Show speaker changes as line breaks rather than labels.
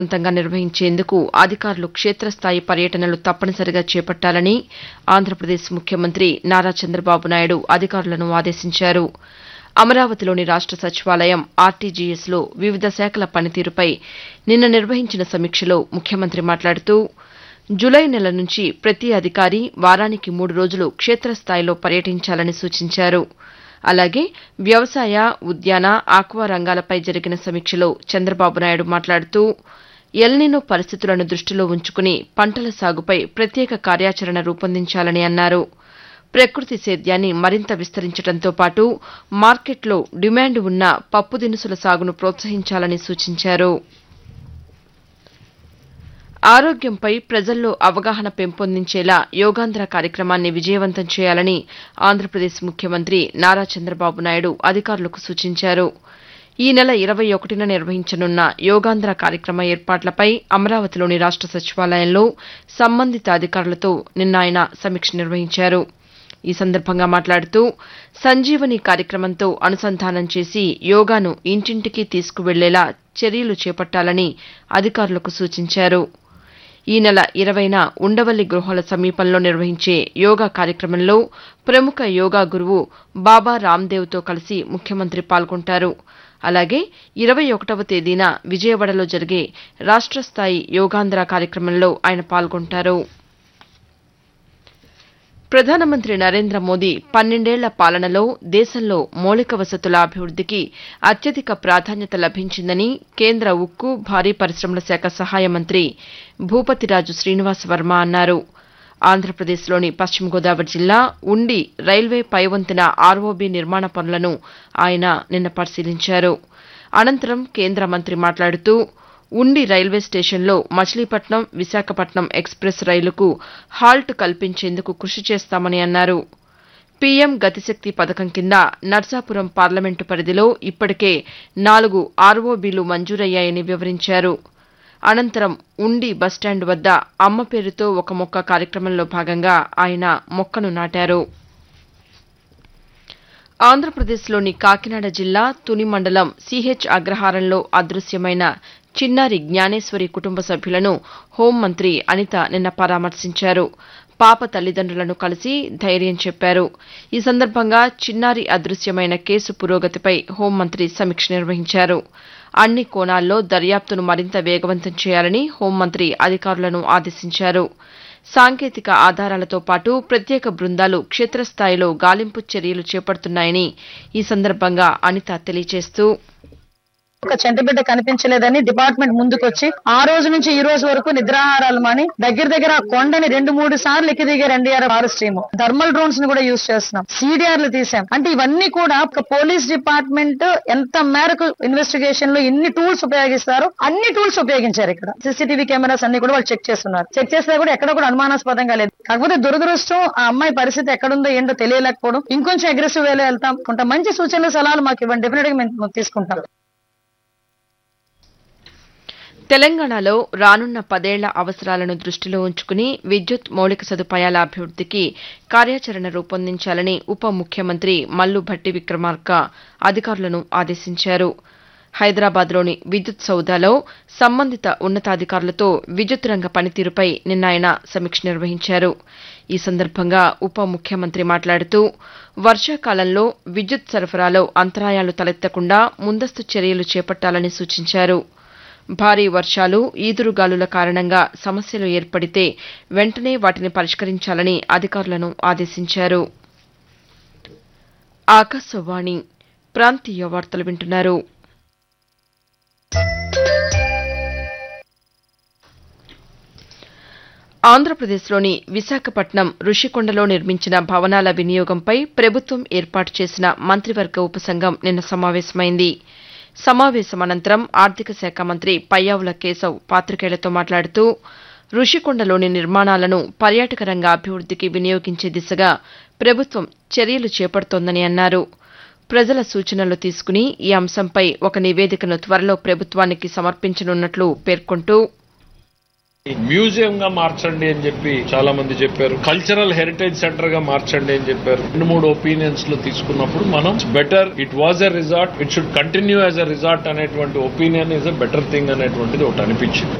విజయవంతంగా నిర్వహించేందుకు అధికారులు క్షేత్రస్థాయి పర్యటనలు తప్పనిసరిగా చేపట్టాలని ఆంధ్రప్రదేశ్ ముఖ్యమంత్రి నారా చంద్రబాబు నాయుడు అధికారులను ఆదేశించారు అమరావతిలోని రాష్ట సచివాలయం ఆర్టీజీఎస్లో వివిధ శాఖల పనితీరుపై నిన్న నిర్వహించిన సమీక్షలో ముఖ్యమంత్రి మాట్లాడుతూ జులై నెల నుంచి ప్రతి అధికారి వారానికి మూడు రోజులు క్షేత్రస్థాయిలో పర్యటించాలని సూచించారు అలాగే వ్యవసాయ ఉద్యాన ఆక్వా రంగాలపై జరిగిన సమీక్షలో చంద్రబాబు నాయుడు మాట్లాడుతూ ఎల్నినో పరిస్థితులను దృష్టిలో ఉంచుకుని పంటల సాగుపై ప్రత్యేక కార్యాచరణ రూపొందించాలని అన్నారు ప్రకృతి సేద్యాన్ని మరింత విస్తరించడంతో పాటు మార్కెట్లో డిమాండ్ ఉన్న పప్పు దినుసుల సాగును ప్రోత్సహించాలని సూచించారు ఆరోగ్యంపై ప్రజల్లో అవగాహన పెంపొందించేలా యోగాంధ్ర కార్యక్రమాన్ని విజయవంతం చేయాలని ఆంధ్రప్రదేశ్ ముఖ్యమంత్రి నారా చంద్రబాబు నాయుడు అధికారులకు సూచించారు ఈ నెల ఇరవై ఒకటిన నిర్వహించనున్న యోగాంధ్ర కార్యక్రమ ఏర్పాట్లపై అమరావతిలోని రాష్ట సచివాలయంలో సంబంధిత అధికారులతో నిన్న ఆయన సమీక్ష నిర్వహించారు ఈ సందర్భంగా మాట్లాడుతూ సంజీవని కార్యక్రమంతో అనుసంధానం చేసి యోగాను ఇంటింటికి తీసుకువెళ్లేలా చర్యలు చేపట్టాలని అధికారులకు సూచించారు ఈ నెల ఇరవైన ఉండవల్లి గృహాల సమీపంలో నిర్వహించే యోగా కార్యక్రమంలో ప్రముఖ యోగా గురువు బాబా రామ్దేవ్తో కలిసి ముఖ్యమంత్రి పాల్గొంటారు అలాగే ఇరవై ఒకటవ తేదీన విజయవాడలో జరిగే రాష్ట స్థాయి యోగాంధ్ర కార్యక్రమంలో ఆయన పాల్గొంటారు ప్రధానమంత్రి నరేంద్ర మోదీ పన్నెండేళ్ల పాలనలో దేశంలో మౌలిక వసతుల అభివృద్దికి అత్యధిక ప్రాధాన్యత లభించిందని కేంద్ర ఉక్కు భారీ పరిశ్రమల శాఖ సహాయ మంత్రి భూపతిరాజు శ్రీనివాస్ వర్మ అన్నారు ఆంధ్రప్రదేశ్లోని పశ్చిమ గోదావరి జిల్లా ఉండి రైల్వే పైవంతెన ఆర్ఓబీ నిర్మాణ పనులను ఆయన నిన్న పరిశీలించారు అనంతరం కేంద్ర మంత్రి మాట్లాడుతూ ఉండి రైల్వే స్టేషన్లో మచిలీపట్నం విశాఖపట్నం ఎక్స్ప్రెస్ రైలుకు హాల్ట్ కల్పించేందుకు కృషి చేస్తామని అన్నారు పీఎం గతిశక్తి పథకం కింద నర్సాపురం పార్లమెంటు పరిధిలో ఇప్పటికే నాలుగు ఆర్ఓబీలు మంజూరయ్యాయని వివరించారు అనంతరం ఉండి బస్టాండ్ వద్ద అమ్మ పేరుతో ఒక మొక్క కార్యక్రమంలో భాగంగా ఆయన మొక్కను నాటారు ఆంధ్రప్రదేశ్లోని కాకినాడ జిల్లా తుని మండలం సిహెచ్ అగ్రహారంలో అదృశ్యమైన చిన్నారి జ్ఞానేశ్వరి కుటుంబ సభ్యులను హోంమంత్రి అనిత నిన్న పరామర్శించారు పాప తల్లిదండ్రులను కలిసి ధైర్యం చెప్పారు ఈ సందర్భంగా చిన్నారి అదృశ్యమైన కేసు పురోగతిపై హోంమంత్రి సమీక్ష నిర్వహించారు అన్ని కోణాల్లో దర్యాప్తును మరింత వేగవంతం చేయాలని హోంమంత్రి అధికారులను ఆదేశించారు సాంకేతిక ఆధారాలతో పాటు ప్రత్యేక బృందాలు క్షేత్రస్థాయిలో గాలింపు చర్యలు చేపడుతున్నాయని ఈ సందర్భంగా అనిత తెలియజేస్తూ
ఒక చంటిబిడ్డ కనిపించలేదని డిపార్ట్మెంట్ ముందుకొచ్చి ఆ రోజు నుంచి ఈ రోజు వరకు నిద్రాహారాలు మాని దగ్గర దగ్గర ఆ కొండని రెండు మూడు సార్లు ఎక్కి దిగారు NDR R stream thermal drones ని కూడా యూజ్ చేస్తున్నాం సిడిఆర్లు తీసాం అంటే ఇవన్నీ కూడా ఒక పోలీస్ డిపార్ట్మెంట్ ఎంత మేరకు ఇన్వెస్టిగేషన్ లో ఎన్ని టూల్స్ ఉపయోగిస్తారో అన్ని టూల్స్ ఉపయోగించారు ఇక్కడ సీసీటీవీ కెమెరాస్ అన్ని కూడా వాళ్ళు చెక్ చేస్తున్నారు చెక్ చేస్తే కూడా ఎక్కడ కూడా అనుమానాస్పదంగా లేదు కాకపోతే దురదృష్టం ఆ అమ్మాయి పరిస్థితి ఎక్కడుందో ఏంటో తెలియలేకపోవడం ఇంకొంచెం అగ్రెసివ్ వేలో వెళ్తాం కొంత మంచి సూచనలు సలహాలు మాకు ఇవ్వండి డెఫినెట్ గా మేము తీసుకుంటాం
తెలంగాణలో రానున్న పదేళ్ల అవసరాలను దృష్టిలో ఉంచుకుని విద్యుత్ మౌలిక సదుపాయాల అభివృద్దికి కార్యాచరణ రూపొందించాలని ఉప ముఖ్యమంత్రి మల్లు భట్టి విక్రమార్క అధికారులను ఆదేశించారు హైదరాబాద్లోని విద్యుత్ సౌదాలో సంబంధిత ఉన్నతాధికారులతో విద్యుత్ రంగ పనితీరుపై నిన్న ఆయన సమీక్ష నిర్వహించారు ఈ సందర్భంగా ఉప ముఖ్యమంత్రి మాట్లాడుతూ వర్షాకాలంలో విద్యుత్ సరఫరాలో అంతరాయాలు తలెత్తకుండా ముందస్తు చర్యలు చేపట్టాలని సూచించారు భారీ వర్షాలు ఈదురుగాలుల కారణంగా సమస్యలు ఏర్పడితే వెంటనే వాటిని పరిష్కరించాలని అధికారులను ఆదేశించారు ఆకాశవాణి ప్రాంతీయ వార్తలు వింటున్నారు ఆంధ్రప్రదేశ్లోని విశాఖపట్నం రుషికొండలో నిర్మించిన భవనాల వినియోగంపై ప్రభుత్వం ఏర్పాటు చేసిన మంత్రివర్గ ఉపసంఘం నిన్న సమావేశమైంది సమావేశం అనంతరం ఆర్థిక శాఖ మంత్రి పయ్యావుల కేశవ్ పాతికేయులతో మాట్లాడుతూ రుషికొండలోని నిర్మాణాలను పర్యాటక రంగ అభివృద్దికి వినియోగించే దిశగా ప్రభుత్వం చర్యలు చేపడుతోందని అన్నారు ప్రజల సూచనలు తీసుకుని ఈ అంశంపై ఒక నివేదికను త్వరలో ప్రభుత్వానికి సమర్పించనున్నట్లు పేర్కొంటూ
మ్యూజియం గా మార్చండి అని చెప్పి చాలా మంది చెప్పారు కల్చరల్ హెరిటేజ్ సెంటర్ గా మార్చండి అని చెప్పారు రెండు మూడు ఒపీనియన్స్ లో తీసుకున్నప్పుడు మనం better it was a resort it should continue as a resort అనేటువంటి opinion is a better thing అనేటువంటిది ఒకటి అనిపించింది